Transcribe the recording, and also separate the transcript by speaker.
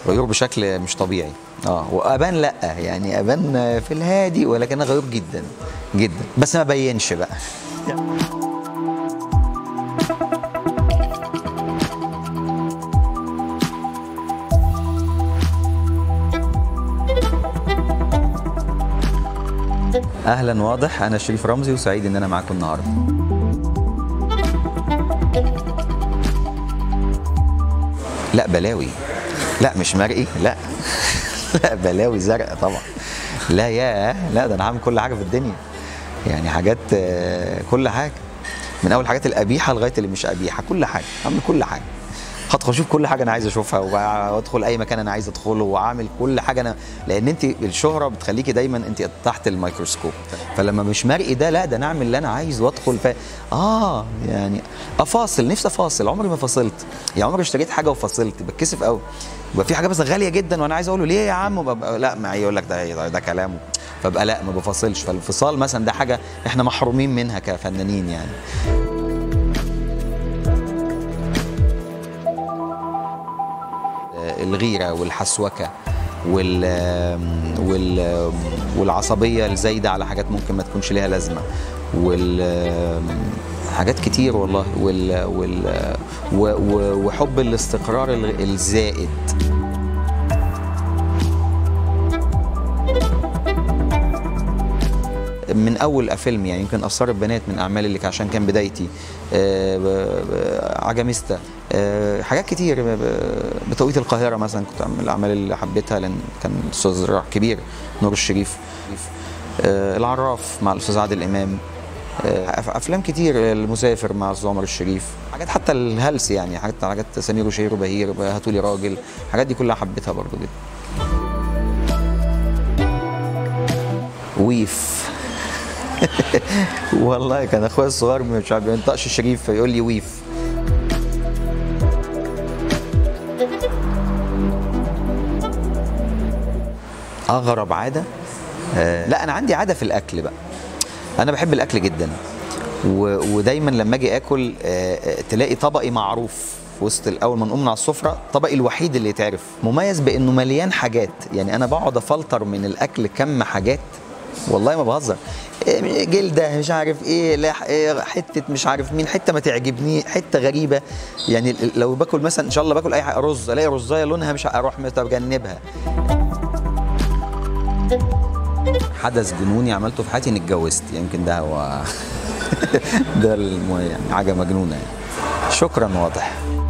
Speaker 1: غيور بشكل مش طبيعي اه وابان لا يعني ابان في الهادي ولكن غيور جدا جدا بس ما بينش بقى اهلا واضح انا شريف رمزي وسعيد ان انا معاكم النهارده لا بلاوي لا مش مرئي لا لا بلاوي زرقاء طبعا لا يا لا ده انا هعمل كل حاجه في الدنيا يعني حاجات آه، كل حاجه من اول الحاجات القبيحه لغايه اللي مش قبيحه كل حاجه هعمل كل حاجه هدخل اشوف كل حاجه انا عايز اشوفها وادخل اي مكان انا عايز ادخله واعمل كل حاجه انا لان انت الشهره بتخليكي دايما انت تحت الميكروسكوب فلما مش مرئي ده لا ده انا اعمل اللي انا عايز وادخل ف... اه يعني افاصل نفسي افاصل عمري ما فصلت يعني عمري اشتريت حاجه وفصلت بتكسف قوي يبقى في حاجه بس غاليه جدا وانا عايز اقول له ليه يا عم وببقى لا ما يقول لك ده ده, ده كلامه فبقى لا ما بفصلش فالانفصال مثلا ده حاجه احنا محرومين منها كفنانين يعني الغيره والحسوكه وال وال والعصبيه الزايده على حاجات ممكن ما تكونش ليها لازمه وال حاجات كتير والله وال وال و- و- وحب الاستقرار ال- الزائد من اول فيلم يعني يمكن اثار البنات من اعمالي اللي عشان كان بدايتي آه، ب- ب- عجميستا آه، حاجات كتير ب- ب- بتوقيت القاهره مثلا كنت من الاعمال اللي حبيتها لان كان الاستاذ راع كبير نور الشريف آه، العراف مع الاستاذ عادل امام آه، أف- افلام كتير المسافر مع الاستاذ عمر الشريف حاجات حتى الهلس يعني حاجات حاجات سمير وشهير وبهير هاتولي راجل الحاجات دي كلها حبيتها برضو جدا ويف والله كان اخويا الصغير مش عارف بينطقش شريف فيقول لي ويف اغرب عاده آه لا انا عندي عاده في الاكل بقى انا بحب الاكل جدا و... ودايما لما اجي اكل آه آه، تلاقي طبقي معروف في وسط الاول ما نقوم من على السفره طبقي الوحيد اللي يتعرف مميز بانه مليان حاجات يعني انا بقعد افلتر من الاكل كم حاجات والله ما بهزر إيه، جلده مش عارف ايه لح إيه حته مش عارف مين حته ما تعجبني حته غريبه يعني ال- لو باكل مثلا ان شاء الله باكل اي حاجه رز الاقي رزايه لونها مش اروح متجنبها حدث جنوني عملته في حياتي اني اتجوزت يمكن ده هو ده الم- يعني حاجه مجنونه يعني شكرا واضح